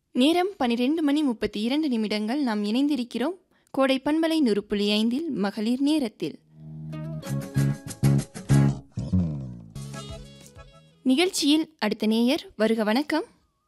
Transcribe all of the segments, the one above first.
நேரம் பனிரெண்டு மணி முப்பத்தி இரண்டு நிமிடங்கள் நாம் இணைந்திருக்கிறோம் கோடை பண்பலை நூறு புள்ளி ஐந்தில் மகளிர் நேரத்தில் நிகழ்ச்சியில் அடுத்த நேயர் வருக வணக்கம்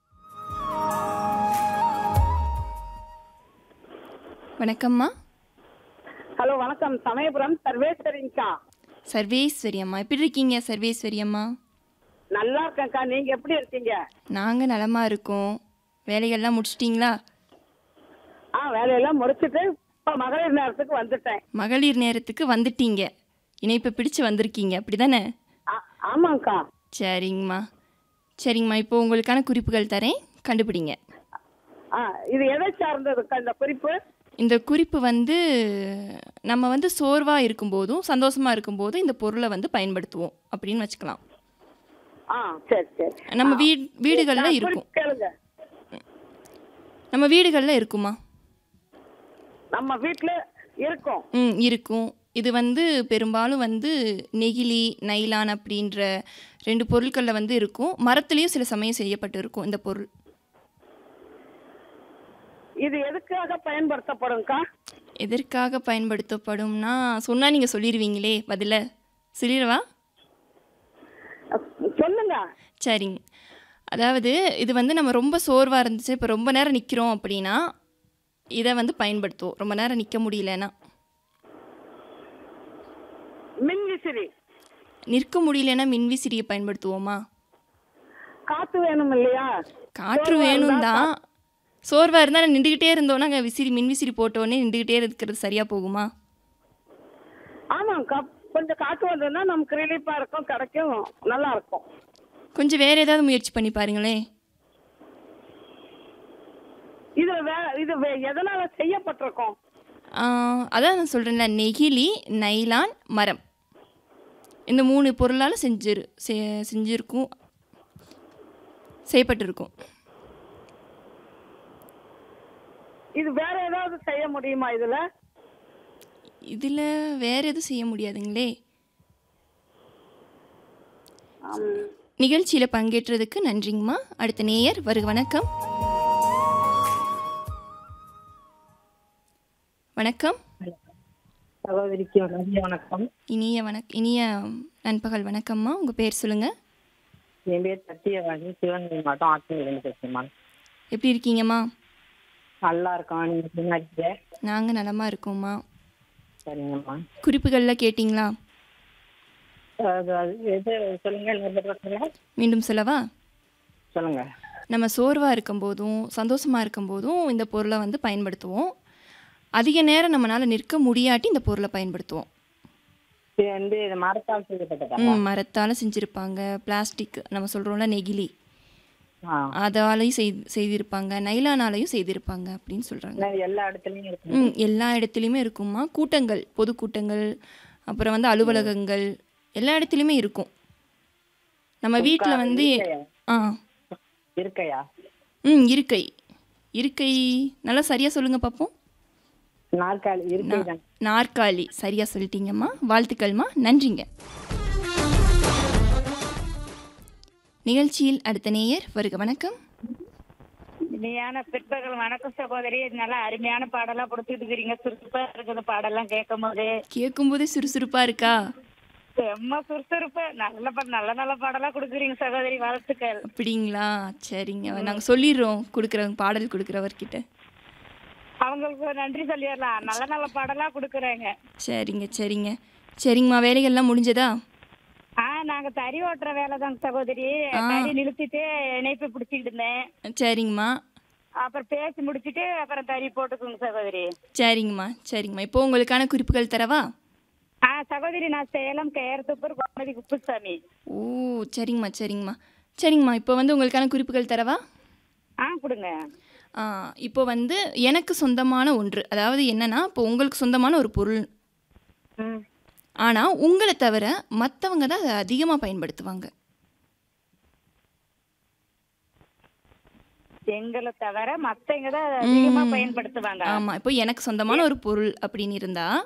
வணக்கம்மா ஹலோ வணக்கம் சமயபுரம் சர்வேஸ்வரிங்கக்கா சர்வேஸ்வரி அம்மா எப்படி இருக்கீங்க சர்வேஸ்வரி அம்மா நல்லா இருக்கேன்க்கா நீங்க எப்படி இருக்கீங்க நாங்கள் நலமாக இருக்கோம் வேலைகள்லாம் முடிச்சிட்டிங்களா ஆ வேலையெல்லாம் முடிச்சிட்டு இப்போ மகளிர் நேரத்துக்கு வந்துட்டேன் மகளிர் நேரத்துக்கு வந்துட்டீங்க இணைப்பை பிடிச்சு வந்திருக்கீங்க அப்படி தானே ஆ- ஆமாங்க்கா சரிங்கம்மா சரிங்கம்மா இப்போ உங்களுக்கான குறிப்புகள் தரேன் கண்டுபிடிங்க ஆ இது எதை சார்ந்ததுக்கா இந்த குறிப்பு இந்த குறிப்பு வந்து நம்ம வந்து சோர்வாக இருக்கும்போதும் சந்தோஷமாக இருக்கும்போதும் இந்த பொருளை வந்து பயன்படுத்துவோம் அப்படின்னு வச்சுக்கலாம் ஆ சரி சரி நம்ம வீ வீடுகளில் ஆ, இருக்கும் குறிப்பு கேளுங்க நம்ம வீடுகளில் இருக்குமா நம்ம வீட்டில் இருக்கோம் ம் இருக்கும் இது வந்து பெரும்பாலும் வந்து நெகிழி நைலான் அப்படின்ற ரெண்டு பொருட்களில் வந்து இருக்கும் மரத்துலேயும் சில சமயம் செய்யப்பட்டு இருக்கும் இந்த பொருள் இது எதுக்காக பயன்படுத்தப்படும்க்கா எதற்காக பயன்படுத்தப்படும்னா சொன்னால் நீங்கள் சொல்லிடுவீங்களே பதில சொல்லிடவா சொல்லுங்க சரிங்க அதாவது இது வந்து நம்ம ரொம்ப சோர்வாக இருந்துச்சு இப்போ ரொம்ப நேரம் நிற்கிறோம் அப்படின்னா இதை வந்து பயன்படுத்துவோம் ரொம்ப நேரம் நிற்க முடியலன்னா மின்விசிறி நிற்க முடியலன்னா மின்விசிறியை பயன்படுத்துவோமா காத்து வேணும் இல்லையா காற்று வேணும் தான் சோர்வாக இருந்தால் நின்றுக்கிட்டே இருந்தோன்னா அங்கே விசிறி மின்விசிறி போட்டோடனே நின்றுக்கிட்டே இருக்கிறது சரியாக போகுமா ஆமாங்க்கா கொஞ்சம் காத்து வந்ததுன்னா நமக்கு ரிலீஃபாக இருக்கும் கிடைக்கும் நல்லா இருக்கும் கொஞ்சம் வேறு ஏதாவது முயற்சி பண்ணி பாருங்களேன் இது வே இது வே- எதனால செய்யப்பட்டிருக்கோம் ஆஹ், அதான் நான் சொல்கிறேன்ல நெகிழி நைலான் மரம் இந்த மூணு பொருளால் செஞ்சிரு செ- செஞ்சிருக்கும் செய்யப்பட்டிருக்கும் இது வேற ஏதாவது செய்ய முடியுமா இதுல இதில் வேறு எதுவும் செய்ய முடியாதுங்களே ஆம். நிகழ்ச்சியில் பங்கேற்றதுக்கு நன்றிங்கம்மா அடுத்த நேயர் வருக வணக்கம் வணக்கம் சகோதரிக்கு மதிய வணக்கம் இனிய வணக் இனிய நண்பகல் வணக்கம்மா உங்கள் பேர் சொல்லுங்கள் என் பேர் சத்தியவாணி சிவகங்கை மாவட்டம் ஆத்தூர்லேருந்து பேசுகிறேம்மா எப்படி இருக்கீங்கம்மா நல்லா இருக்கோம் நீங்க என்ன இருக்கீங்க நாங்கள் நலமாக இருக்கோம்மா சரிங்கம்மா குறிப்புகளில் கேட்டிங்களா அது அது எது சொல்லுங்க இன்னொரு தடவை சொல்லுங்க மீண்டும் சொல்லவா சொல்லுங்க நம்ம சோர்வாக இருக்கும்போதும் சந்தோஷமாக இருக்கும்போதும் இந்த பொருளை வந்து பயன்படுத்துவோம் அதிக நேரம் நம்மளால் நிற்க முடியாட்டி இந்த பொருளை பயன்படுத்துவோம் இது வந்து இது மரத்தால் செய்யப்பட்டதா ம் மரத்தால் செஞ்சுருப்பாங்க பிளாஸ்டிக் நம்ம சொல்கிறோம்ல நெகிழி ஆ அதாலையும் செய் செய்திருப்பாங்க நைலானாலையும் செய்திருப்பாங்க அப்படின்னு சொல்கிறாங்க இது எல்லா இடத்துலயும் இருக்கு ம் எல்லா இடத்துலையுமே இருக்குமா கூட்டங்கள் பொதுக்கூட்டங்கள் அப்புறம் வந்து அலுவலகங்கள் எல்லா இடத்துலையுமே இருக்கும் நம்ம வீட்டில் வந்து ஆ இருக்கையா ம் இருக்கை இருக்கை நல்லா சரியாக சொல்லுங்கள் பார்ப்போம் நாற்காலி இருக்கை தான் நாற்காலி சரியாக சொல்லிட்டீங்கம்மா வாழ்த்துக்கள்மா நன்றிங்க நிகழ்ச்சியில் அடுத்த நேயர் வருக வணக்கம் இனியான பிற்பகல் வணக்கம் சகோதரி நல்லா அருமையான பாடலாம் கொடுத்துட்டு இருக்கிறீங்க சுறுசுறுப்பா இருக்குது பாடெல்லாம் கேட்கும் போது கேட்கும்போதே சுறுசுறுப்பாக இருக்கா செம்ம சுறுசுறுப்பு நல்ல பா- நல்ல நல்ல பாடலாம் கொடுக்குறீங்க சகோதரி வாழ்த்துக்கள் அப்படிங்களா சரிங்க நாங்கள் சொல்லிடுறோம் கொடுக்குறவங்க பாடல் கொடுக்குறவர்கிட்ட அவங்களுக்கு ஒரு நன்றி சொல்லிடலாம் நல்ல நல்ல பாடலாம் கொடுக்குறாங்க சரிங்க சரிங்க சரிங்கம்மா வேலைகள்லாம் முடிஞ்சதா ஆ நாங்க தறி ஓட்டுற வேலை தாங்க சகோதரி தறி நிறுத்திட்டு இணைப்பு பிடிச்சிட்டு இருந்தேன் சரிங்கம்மா அப்புறம் பேசி முடிச்சிட்டு அப்புறம் தறி போட்டுக்குங்க சகோதரி சரிங்கம்மா சரிங்கம்மா இப்போ உங்களுக்கான குறிப்புகள் தரவா ஆ சகோதரி நான் சேலம் கேரத்துப்பூர் கோமதி குப்புசாமி ஓ சரிங்கம்மா சரிங்கம்மா சரிங்கம்மா இப்போ வந்து உங்களுக்கான குறிப்புகள் தரவா ஆ கொடுங்க ஆ, இப்போ வந்து எனக்கு சொந்தமான ஒன்று அதாவது என்னன்னா இப்போ உங்களுக்கு சொந்தமான ஒரு பொருள் ம் ஆனால் உங்களை தவிர மற்றவங்க தான் அதை அதிகமாக பயன்படுத்துவாங்க எங்களை தவிர மத்தவங்க தான் அதை அதிகமா பயன்படுத்துவாங்க ஆமாம் இப்போ எனக்கு சொந்தமான ஒரு பொருள் அப்படின்னு இருந்தால்